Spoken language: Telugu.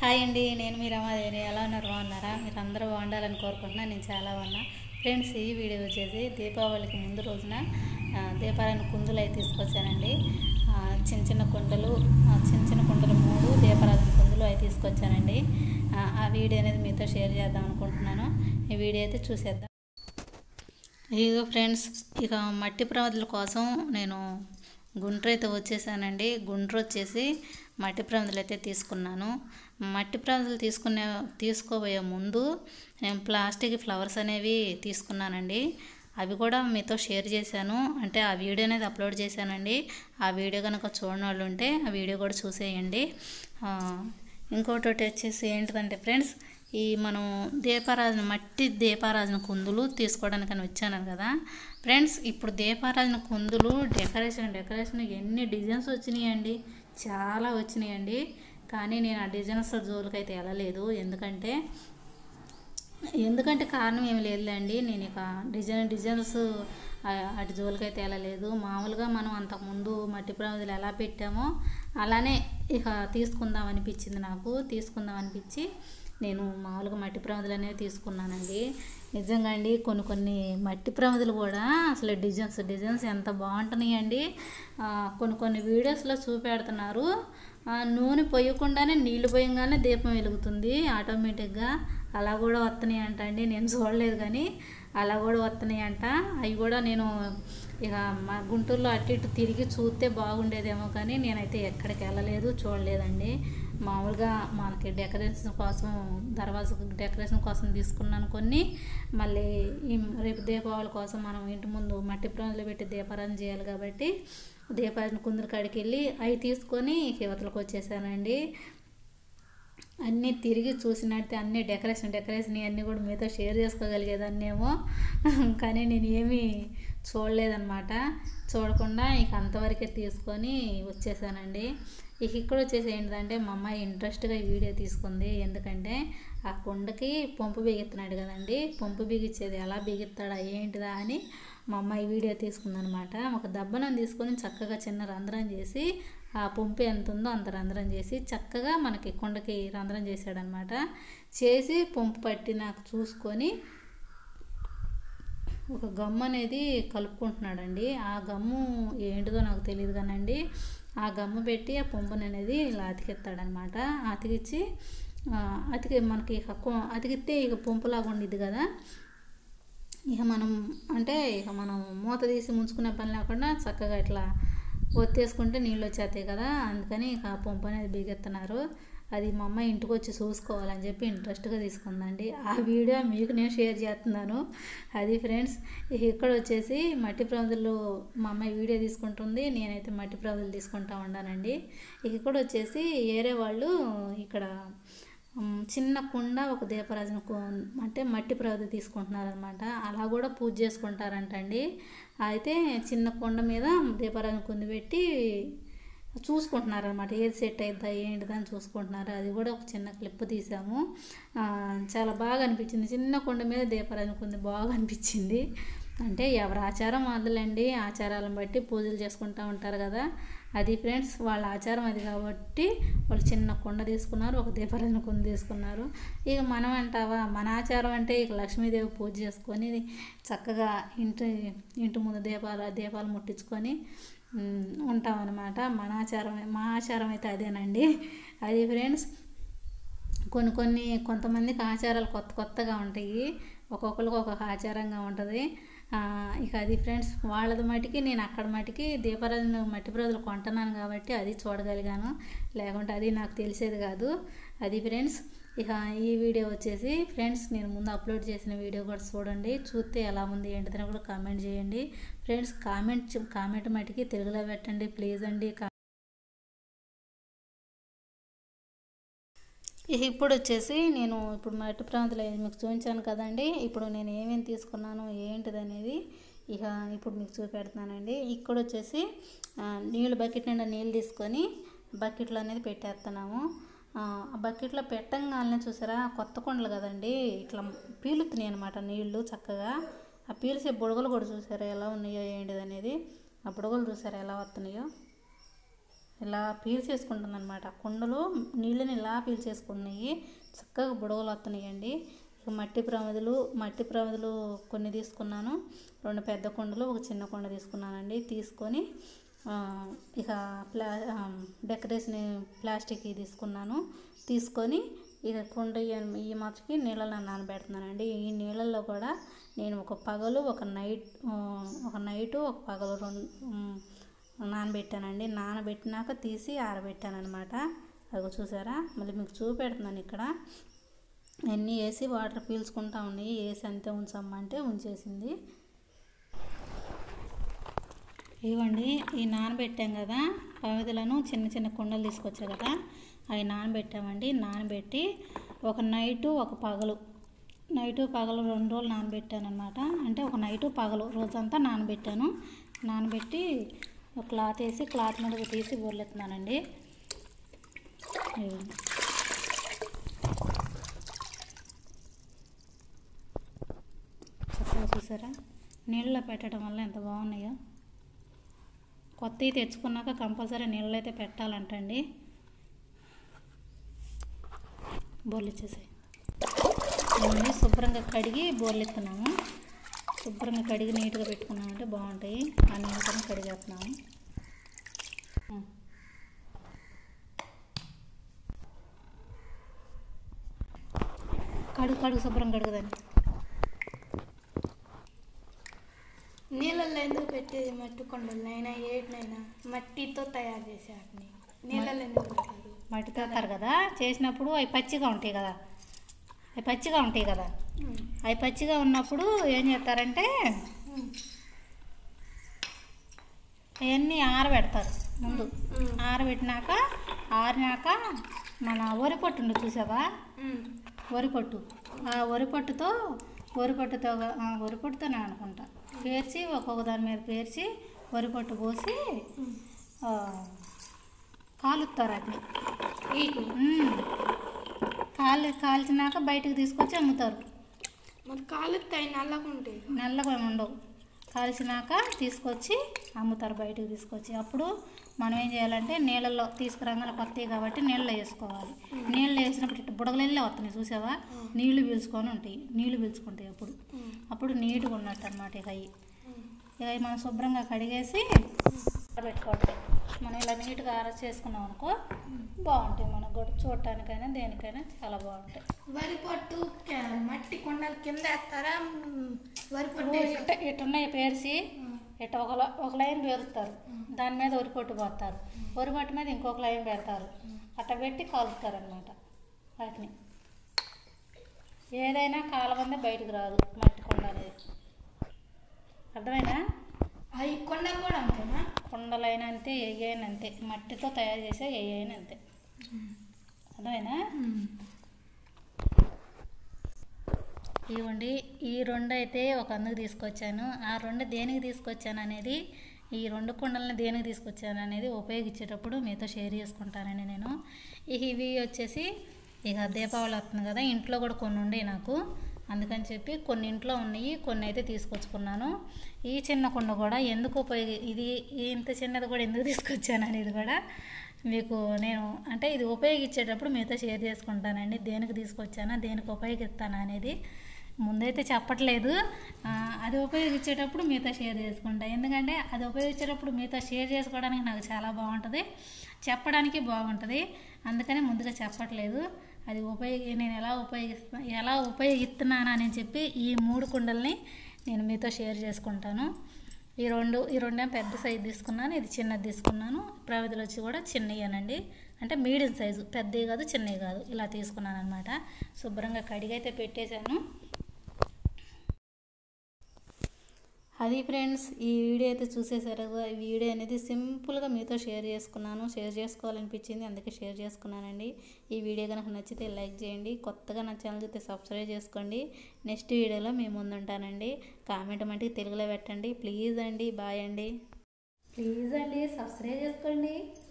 హాయ్ అండి నేను మీ రమాదేవి ఎలా ఉన్నారు బాగున్నారా మీరు అందరూ బాగుండాలని కోరుకుంటున్నా నేను చాలా బాగున్నా ఫ్రెండ్స్ ఈ వీడియో వచ్చేసి దీపావళికి ముందు రోజున ఆ, దీపారాయణ కుందులు అయితే తీసుకొచ్చానండి ఆ, చిన్న చిన్న కుండలు ఆ, చిన్న చిన్న కుండలు మూడు దీపారాధన కుందులు అయితే తీసుకొచ్చానండి ఆ, ఆ వీడియో అనేది మీతో షేర్ చేద్దాం అనుకుంటున్నాను ఈ వీడియో అయితే చూసేద్దాం ఇదిగో ఫ్రెండ్స్ ఇక మట్టి ప్రమిదల కోసం నేను గుండ్రు అయితే వచ్చేసానండి గుండ్రు వచ్చేసి మట్టి ప్రమిదలు అయితే తీసుకున్నాను మట్టి ప్రమిదలు తీసుకునే తీసుకోబోయే ముందు నేను ప్లాస్టిక్ ఫ్లవర్స్ అనేవి తీసుకున్నానండి అవి కూడా మీతో షేర్ చేశాను అంటే ఆ వీడియో అనేది అప్లోడ్ చేశానండి ఆ వీడియో కనుక చూడని వాళ్ళు ఉంటే ఆ వీడియో కూడా చూసేయండి ఆ, ఇంకోటి వచ్చేసి ఏంటిదంటే ఫ్రెండ్స్ ఈ మనం దీపారాధన మట్టి దీపారాధన కుందులు తీసుకోవడానికని వచ్చాను కదా ఫ్రెండ్స్ ఇప్పుడు దీపారాధన కుందులు డెకరేషన్ డెకరేషన్ ఎన్ని డిజైన్స్ వచ్చినాయండి చాలా వచ్చినాయండి కానీ నేను ఆ డిజైన్స్ జోలికైతే వెళ్ళలేదు ఎందుకంటే ఎందుకంటే కారణం ఏమి లేదులేండి నేను ఇక డిజైన్ డిజైన్స్ ఆ- అటు జోలికైతే వెళ్ళలేదు మామూలుగా మనం అంతకుముందు మట్టి ప్రమిదలు ఎలా పెట్టామో అలానే ఇక తీసుకుందాం అనిపించింది నాకు తీసుకుందాం అనిపించి నేను మామూలుగా మట్టి ప్రమిదలు అనేవి తీసుకున్నానండి నిజంగా అండి కొన్ని కొన్ని మట్టి ప్రమిదలు కూడా అసలు డిజైన్స్ డిజైన్స్ ఎంత బాగుంటున్నాయండి ఆ, కొన్ని కొన్ని వీడియోస్లో చూపెడుతున్నారు ఆ, నూనె పోయకుండానే నీళ్లు పోయంగానే దీపం వెలుగుతుంది ఆటోమేటిక్గా అలా కూడా వస్తున్నాయి అంట అండి నేను చూడలేదు కానీ అలా కూడా వస్తున్నాయి అంట అవి కూడా నేను ఇక మా గుంటూరులో అటు ఇటు తిరిగి చూస్తే బాగుండేదేమో కానీ నేనైతే ఎక్కడికి వెళ్ళలేదు చూడలేదండి మామూలుగా మనకి డెకరేషన్ కోసం దర్వాజా డెకరేషన్ కోసం తీసుకున్నాను కొన్ని మళ్ళీ ఈ రేపు దీపావళి కోసం మనం ఇంటి ముందు మట్టి ప్రమిదలు పెట్టి దీపారాధన చేయాలి కాబట్టి దీపారాధన కుందరి కాడికి వెళ్ళి అవి తీసుకొని యువతలకు వచ్చేసానండి అన్నీ తిరిగి చూసినట్టే అన్ని డెకరేషన్ డెకరేషన్ అన్నీ కూడా మీతో షేర్ చేసుకోగలిగేదాన్నేమో కానీ నేను ఏమీ చూడలేదన్నమాట చూడకుండా ఇక అంతవరకే తీసుకొని వచ్చేసానండి ఇక ఇక్కడ వచ్చేసి ఏంటంటే మా అమ్మాయి ఇంట్రెస్ట్గా ఈ వీడియో తీసుకుంది ఎందుకంటే ఆ కుండకి పంపు బిగిస్తున్నాడు కదండి పంపు బిగించేది ఎలా బిగిస్తాడా ఏంటిదా అని మా అమ్మాయి వీడియో తీసుకుందనమాట ఒక దబ్బనం తీసుకొని చక్కగా చిన్న రంధ్రం చేసి ఆ పంపు ఎంత ఉందో అంత రంధ్రం చేసి చక్కగా మనకి కుండకి రంధ్రం చేశాడనమాట చేసి పంపు పట్టి నాకు చూసుకొని ఒక గమ్ము అనేది కలుపుకుంటున్నాడండి ఆ గమ్ము ఏంటిదో నాకు తెలియదు కానండి ఆ గమ్ము పెట్టి ఆ పంపుని అనేది ఇలా అతికిస్తాడనమాట అతికిచ్చి ఆ, అతికి మనకి ఇక కొ- అతికిస్తే ఇక పంపులాగా ఉండిద్ది కదా ఇక మనం అంటే ఇక మనం మూత తీసి ముంచుకునే పని లేకుండా చక్కగా ఇట్లా ఒత్తేసుకుంటే నీళ్ళు వచ్చేస్తాయి కదా అందుకని ఇక ఆ పంపు అనేది బిగెత్తున్నారు అది మా అమ్మ ఇంటికి వచ్చి చూసుకోవాలని చెప్పి ఇంట్రెస్ట్గా తీసుకుందండి ఆ వీడియో మీకు నేను షేర్ చేస్తున్నాను అది ఫ్రెండ్స్ ఇక ఇక్కడ వచ్చేసి మట్టి ప్రమిదలు మా అమ్మాయి వీడియో తీసుకుంటుంది నేనైతే మట్టి ప్రమిదలు తీసుకుంటా ఉన్నానండి ఇక ఇక్కడ వచ్చేసి వేరే వాళ్ళు ఇక్కడ ఉమ్, చిన్న కుండ ఒక దీపరాజన కు- అంటే మట్టి ప్రవది తీసుకుంటున్నారనమాట అలా కూడా పూజ చేసుకుంటారంటండి అయితే చిన్న కుండ మీద దీపారాజన కుంది పెట్టి చూసుకుంటున్నారనమాట ఏది సెట్ అవుతుందా ఏంటిదని చూసుకుంటున్నారు అది కూడా ఒక చిన్న క్లిప్ తీసాము ఆ, చాలా బాగా అనిపించింది చిన్న కొండ మీద దీపారాజన కుంది బాగా అనిపించింది అంటే ఎవరి ఆచారం వాళ్ళండి ఆచారాలను బట్టి పూజలు చేసుకుంటూ ఉంటారు కదా అది ఫ్రెండ్స్ వాళ్ళ ఆచారం అది కాబట్టి వాళ్ళు చిన్న కుండ తీసుకున్నారు ఒక దీపారాధన కుండ తీసుకున్నారు ఇక మనం అంటావా మన ఆచారం అంటే ఇక లక్ష్మీదేవి పూజ చేసుకొని చక్కగా ఇంటి ఇంటి ముందు దీపాలు దీపాలు ముట్టించుకొని ఉమ్, ఉంటామన్నమాట మన ఆచారం మా ఆచారం అయితే అదేనండి అది ఫ్రెండ్స్ కొన్ని కొన్ని కొంతమందికి ఆచారాలు కొత్త కొత్తగా ఉంటాయి ఒక్కొక్కరికి ఒక్కొక్క ఆచారంగా ఉంటుంది ఆ, ఇక అది ఫ్రెండ్స్ వాళ్ళది మటుకి నేను అక్కడ మటుకి దీపారాధన మట్టి ప్రజలు కొంటున్నాను కాబట్టి అది చూడగలిగాను లేకుంటే అది నాకు తెలిసేది కాదు అది ఫ్రెండ్స్ ఇక ఈ వీడియో వచ్చేసి ఫ్రెండ్స్ నేను ముందు అప్లోడ్ చేసిన వీడియో కూడా చూడండి చూస్తే ఎలా ఉంది ఏంటిదని కూడా కామెంట్ చేయండి ఫ్రెండ్స్ కామెంట్ కామెంట్ మటుకి తెలుగులో పెట్టండి ప్లీజ్ అండి కా- ఇక ఇప్పుడు వచ్చేసి నేను ఇప్పుడు మట్టి ప్రాంతాలు అవి మీకు చూపించాను కదండి ఇప్పుడు నేను ఏమేమి తీసుకున్నాను ఏంటిది అనేది ఇక ఇప్పుడు మీకు చూపెడుతున్నానండి ఇక్కడ వచ్చేసి ఆ, నీళ్ళు బకెట్ నిండా నీళ్ళు తీసుకొని బకెట్లో అనేది పెట్టేస్తున్నాము ఆ ఆ బకెట్లో పెట్టంగానే చూసారా కొత్త కొండలు కదండి ఇట్లా పీలుతున్నాయి అనమాట నీళ్ళు చక్కగా ఆ పీల్చే బుడగలు కూడా చూసారా ఎలా ఉన్నాయో ఏంటిది అనేది ఆ బుడగలు చూసారా ఎలా వస్తున్నాయో ఇలా పీల్చేసుకుంటుంది అనమాట కుండలు నీళ్ళని ఇలా పీల్చేసుకున్నాయి చక్కగా బుడగలు వస్తున్నాయండి ఇక మట్టి ప్రమిదలు మట్టి ప్రమిదలు కొన్ని తీసుకున్నాను రెండు పెద్ద కుండలు ఒక చిన్న కుండ తీసుకున్నానండి తీసుకొని ఆ, ఇక ప్లా ఆ, డెకరేషన్ ప్లాస్టిక్ తీసుకున్నాను తీసుకొని ఇక కుండ ఈ- ఈ మచ్చకి నీళ్ళలో నానబెడుతున్నానండి ఈ నీళ్ళల్లో కూడా నేను ఒక పగలు ఒక నైట్ ఆ, ఒక నైటు ఒక పగలు రెండు ఉమ్, నానబెట్టానండి నానబెట్టినాక తీసి ఆరబెట్టాను అనమాట అది చూసారా మళ్ళీ మీకు చూపెడుతున్నాను ఇక్కడ అన్నీ వేసి వాటర్ పీల్చుకుంటా ఉన్నాయి వేసి అంతే ఉంచమ్మంటే ఉంచేసింది ఇవ్వండి ఈ నానబెట్టాం కదా పవిదలను చిన్న చిన్న కుండలు తీసుకొచ్చా కదా అవి నానబెట్టామండి నానబెట్టి ఒక నైటు ఒక పగలు నైటు పగలు రెండు రోజులు నానబెట్టాను అనమాట అంటే ఒక నైటు పగలు రోజంతా నానబెట్టాను నానబెట్టి ఒక క్లాత్ వేసి క్లాత్ మీద తీసి బొర్లెత్తున్నానండి ఇదిగోండి. చక్కగా చూసారా నీళ్ళలో పెట్టడం వల్ల ఎంత బాగున్నాయో కొత్తవి తెచ్చుకున్నాక కంపల్సరీ నీళ్ళు అయితే పెట్టాలంటండి బోర్లు ఇచ్చేసాయి ఇవన్నీ శుభ్రంగా కడిగి బోర్లు ఎత్తున్నాము శుభ్రంగా కడిగి నీట్గా పెట్టుకున్నామంటే బాగుంటాయి ఆ నీళ్ళతో కడిగేస్తున్నాము ఉం. కడుగు కడుగు శుభ్రం కడుగుదాన్ని నీళ్ళల్లో ఎందుకు పెట్టేది మట్టి కొండలనైనా ఏటినైనా మట్టితో తయారు చేసే వాటిని నీళ్ళల్లో ఎందుకు పెట్టారు మట్టితో తారు కదా చేసినప్పుడు అవి పచ్చిగా ఉంటాయి కదా అవి పచ్చిగా ఉంటాయి కదా అవి పచ్చిగా ఉన్నప్పుడు ఏం చేస్తారంటే అవన్నీ ఆరబెడతారు ముందు ఆరబెట్టినాక ఆరినాక మన వరి పొట్టు ఉంది చూసావా వరి పొట్టు ఆ వరి పొట్టుతో వరి పొట్టుతో ఆ, వరి పొట్టుతోనే అనుకుంటా పేర్చి ఒక్కొక్క దాని మీద పేర్చి వరి పొట్టు పోసి ఆ, కాలుస్తారు వాటిని వీటిని మ్మ్. కాలి కాల్చినాక బయటకు తీసుకొచ్చి అమ్ముతారు మరి కాలు తై నల్లగా ఉంటాయి నల్లగా ఏమి ఉండవు కాల్చినాక తీసుకొచ్చి అమ్ముతారు బయటకు తీసుకొచ్చి అప్పుడు మనం ఏం చేయాలంటే నీళ్ళల్లో తీసుకురాగానే కొత్తవి కాబట్టి నీళ్ళలో వేసుకోవాలి నీళ్ళు వేసినప్పుడు ఇట్లా బుడగలెళ్ళే వస్తున్నాయి చూసావా నీళ్లు పీల్చుకొని ఉంటాయి నీళ్లు పీల్చుకుంటాయి అప్పుడు అప్పుడు నీట్గా ఉన్నట్టు అనమాట ఇక అవి ఇక అవి మనం శుభ్రంగా కడిగేసి పెట్టుకోవటం మనం ఇలా నీట్గా అరెస్ట్ చేసుకున్నాం అనుకో బాగుంటాయి మనకు కూడా చూడటానికైనా దేనికైనా చాలా బాగుంటాయి వరి పొట్టు క- మట్టి కొండల కింద వేస్తారా మ్, వరి పొట్టు ఇప్పుడు వేసి- ఇట్ట ఇట్టున్నాయి పేర్చి ఇట్ట ఒక ల- ఒక లైన్ పేరుస్తారు దాని మీద వరి పొట్టు పోస్తారు వరి పొట్టు మీద ఇంకొక లైన్ పెడతారు అట్ట పెట్టి కాలుస్తారు అనమాట వాటిని ఏదైనా కాలమందే బయటకు రాదు మట్టి కొండ అనేది అర్థమైనా అవి కొండ కూడా అంతేనా కొండలైన అంతే ఎయ్యైన అంతే మట్టితో తయారు చేసే ఎయ్యైన అంతే అర్థమైనా ఇవ్వండి ఈ రెండు అయితే ఒక అందుకు తీసుకొచ్చాను ఆ రెండు దేనికి తీసుకొచ్చాను అనేది ఈ రెండు కుండలని దేనికి తీసుకొచ్చాను అనేది ఉపయోగించేటప్పుడు మీతో షేర్ చేసుకుంటానండి నేను ఇక ఇవి వచ్చేసి ఇక దీపావళి వస్తుంది కదా ఇంట్లో కూడా కొన్ని ఉండే నాకు అందుకని చెప్పి కొన్ని ఇంట్లో ఉన్నాయి కొన్ని అయితే తీసుకొచ్చుకున్నాను ఈ చిన్న కుండ కూడా ఎందుకు ఉపయోగి ఇది ఇంత చిన్నది కూడా ఎందుకు తీసుకొచ్చాను అనేది కూడా మీకు నేను అంటే ఇది ఉపయోగించేటప్పుడు మీతో షేర్ చేసుకుంటానండి దేనికి తీసుకొచ్చానా దేనికి ఉపయోగిస్తానా అనేది ముందైతే చెప్పట్లేదు ఆ, అది ఉపయోగించేటప్పుడు మీతో షేర్ చేసుకుంటా ఎందుకంటే అది ఉపయోగించేటప్పుడు మీతో షేర్ చేసుకోవడానికి నాకు చాలా బాగుంటుంది చెప్పడానికి బాగుంటుంది అందుకని ముందుగా చెప్పట్లేదు అది ఉపయోగి నేను ఎలా ఉపయోగిస్తా ఎలా ఉపయోగిస్తున్నాను అని చెప్పి ఈ మూడు కుండల్ని నేను మీతో షేర్ చేసుకుంటాను ఈ రెండు ఈ రెండేం పెద్ద సైజు తీసుకున్నాను ఇది చిన్నది తీసుకున్నాను ప్రవిధులు వచ్చి కూడా చిన్నయ్యానండి అంటే మీడియం సైజు పెద్దవి కాదు చిన్నవి కాదు ఇలా తీసుకున్నాను అనమాట శుభ్రంగా కడిగైతే పెట్టేశాను అది ఫ్రెండ్స్ ఈ వీడియో అయితే చూసేసారు కదా ఈ వీడియో అనేది సింపుల్గా మీతో షేర్ చేసుకున్నాను షేర్ చేసుకోవాలనిపించింది అందుకే షేర్ చేసుకున్నానండి ఈ వీడియో కనుక నచ్చితే లైక్ చేయండి కొత్తగా నా ఛానల్ చూస్తే సబ్స్క్రైబ్ చేసుకోండి నెక్స్ట్ వీడియోలో మేము ముందు ఉంటానండి కామెంట్ మటుకు తెలుగులో పెట్టండి ప్లీజ్ అండి బాయ్ అండి ప్లీజ్ అండి సబ్స్క్రైబ్ చేసుకోండి